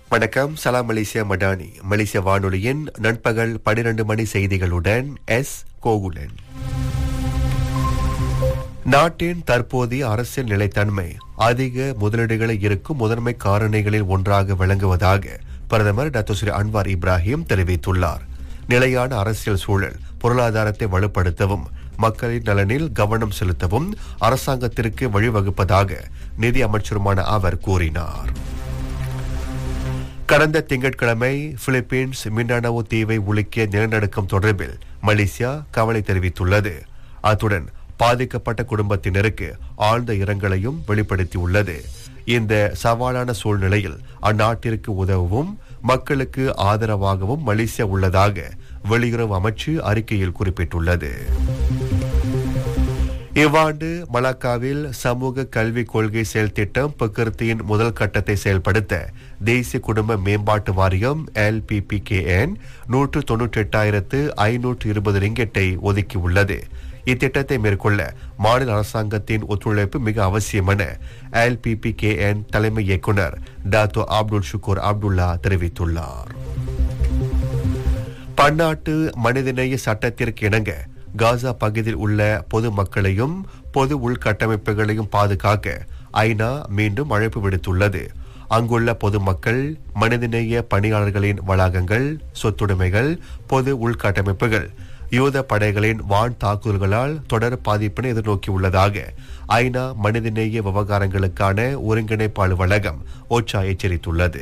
வணக்கம் சலாம் மலேசியா மடானி மலேசிய வானொலியின் நண்பகல் பனிரெண்டு மணி செய்திகளுடன் எஸ் கோகுலன் நாட்டின் தற்போதைய அரசியல் நிலைத்தன்மை அதிக முதலீடுகளை இருக்கும் முதன்மை காரணிகளில் ஒன்றாக விளங்குவதாக பிரதமர் டாக்டர் ஸ்ரீ அன்வார் இப்ராஹிம் தெரிவித்துள்ளார் நிலையான அரசியல் சூழல் பொருளாதாரத்தை வலுப்படுத்தவும் மக்களின் நலனில் கவனம் செலுத்தவும் அரசாங்கத்திற்கு வழிவகுப்பதாக நிதி அமைச்சருமான அவர் கூறினார் கடந்த திங்கட்கிழமை பிலிப்பீன்ஸ் மிண்டானவோ தீவை உலுக்கிய நிலநடுக்கம் தொடர்பில் மலேசியா கவலை தெரிவித்துள்ளது அத்துடன் பாதிக்கப்பட்ட குடும்பத்தினருக்கு ஆழ்ந்த இரங்கலையும் வெளிப்படுத்தியுள்ளது இந்த சவாலான சூழ்நிலையில் அந்நாட்டிற்கு உதவவும் மக்களுக்கு ஆதரவாகவும் மலேசியா உள்ளதாக வெளியுறவு அமைச்சு அறிக்கையில் குறிப்பிட்டுள்ளது இவ்வாண்டு மலாக்காவில் சமூக கல்விக் கொள்கை செயல் திட்டம் பிரகிருத்தியின் முதல் கட்டத்தை செயல்படுத்த தேசிய குடும்ப மேம்பாட்டு வாரியம் எல்பிபிகேஎன் நூற்று தொன்னூற்றி எட்டாயிரத்து ஐநூற்று இருபது ரிங்கெட்டை ஒதுக்கியுள்ளது இத்திட்டத்தை மேற்கொள்ள மாநில அரசாங்கத்தின் ஒத்துழைப்பு மிக அவசியம் என எல்பிபிகேஎன் தலைமை இயக்குநர் டாத்தோ அப்துல் ஷுக்கூர் அப்துல்லா தெரிவித்துள்ளார் பன்னாட்டு மனிதநேய சட்டத்திற்கு இணங்க காசா பகுதியில் உள்ள பொது மக்களையும் பொது உள்கட்டமைப்புகளையும் பாதுகாக்க ஐநா மீண்டும் அழைப்பு விடுத்துள்ளது அங்குள்ள பொதுமக்கள் மனிதநேய பணியாளர்களின் வளாகங்கள் சொத்துடைமைகள் பொது உள்கட்டமைப்புகள் யூத படைகளின் வான் தாக்குதல்களால் தொடர் பாதிப்பினை எதிர்நோக்கியுள்ளதாக ஐநா மனிதநேய விவகாரங்களுக்கான ஒருங்கிணைப்பு அலுவலகம் ஓச்சா எச்சரித்துள்ளது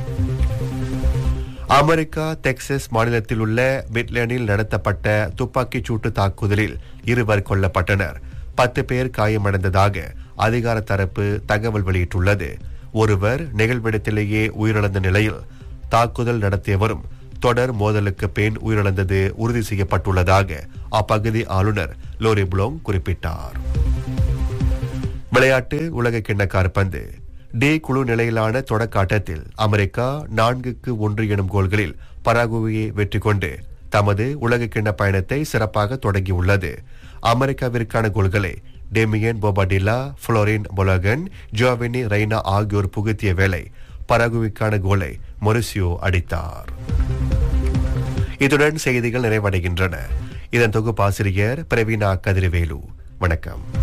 அமெரிக்கா டெக்சஸ் மாநிலத்தில் உள்ள மிட்லேனில் நடத்தப்பட்ட துப்பாக்கிச் சூட்டு தாக்குதலில் இருவர் கொல்லப்பட்டனர் பத்து பேர் காயமடைந்ததாக அதிகார தரப்பு தகவல் வெளியிட்டுள்ளது ஒருவர் நிகழ்விடத்திலேயே உயிரிழந்த நிலையில் தாக்குதல் நடத்தியவரும் தொடர் மோதலுக்கு பின் உயிரிழந்தது உறுதி செய்யப்பட்டுள்ளதாக அப்பகுதி ஆளுநர் லோரி புளோங் குறிப்பிட்டார் விளையாட்டு உலக கிண்ண காற்பந்து டி குழு நிலையிலான தொடக்க ஆட்டத்தில் அமெரிக்கா நான்குக்கு ஒன்று எனும் கோல்களில் பராகுவையை வெற்றி கொண்டு தமது உலக கிண்ண பயணத்தை சிறப்பாக தொடங்கியுள்ளது அமெரிக்காவிற்கான கோல்களை டெமியன் போபாடில்லா புளோரின் பொலகன் ஜோவினி ரெய்னா ஆகியோர் புகுத்திய வேளை பராகுவிக்கான கோலை மொரிசியோ அடித்தார் இத்துடன் செய்திகள் நிறைவடைகின்றன இதன் தொகுப்பாசிரியர் பிரவீனா கதிர்வேலு வணக்கம்